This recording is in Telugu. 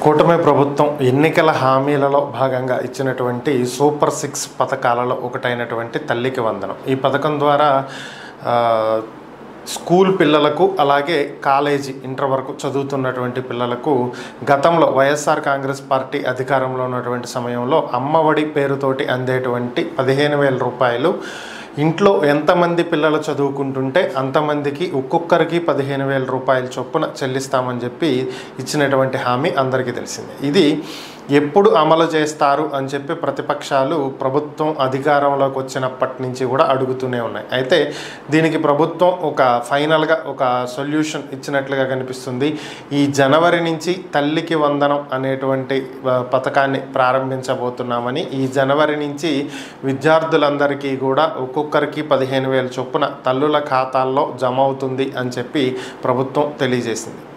కూటమి ప్రభుత్వం ఎన్నికల హామీలలో భాగంగా ఇచ్చినటువంటి సూపర్ సిక్స్ పథకాలలో ఒకటైనటువంటి తల్లికి వందనం ఈ పథకం ద్వారా ఆ, స్కూల్ పిల్లలకు అలాగే కాలేజీ ఇంటర్ వరకు చదువుతున్నటువంటి పిల్లలకు గతంలో వైఎస్ఆర్ కాంగ్రెస్ పార్టీ అధికారంలో ఉన్నటువంటి సమయంలో అమ్మఒడి పేరుతోటి అందేటువంటి పదిహేను వేల రూపాయలు ఇంట్లో ఎంతమంది పిల్లలు చదువుకుంటుంటే అంతమందికి ఒక్కొక్కరికి పదిహేను వేల రూపాయల చొప్పున చెల్లిస్తామని చెప్పి ఇచ్చినటువంటి హామీ అందరికీ తెలిసిందే ఇది ఎప్పుడు అమలు చేస్తారు అని చెప్పి ప్రతిపక్షాలు ప్రభుత్వం అధికారంలోకి వచ్చినప్పటి నుంచి కూడా అడుగుతూనే ఉన్నాయి అయితే దీనికి ప్రభుత్వం ఒక ఫైనల్గా ఒక సొల్యూషన్ ఇచ్చినట్లుగా కనిపిస్తుంది ఈ జనవరి నుంచి తల్లికి వందనం అనేటువంటి ఆ, పథకాన్ని ప్రారంభించబోతున్నామని ఈ జనవరి నుంచి విద్యార్థులందరికీ కూడా ఒక్కొక్కరికి పదిహేను వేల చొప్పున తల్లుల ఖాతాల్లో జమ అవుతుంది అని చెప్పి ప్రభుత్వం తెలియజేసింది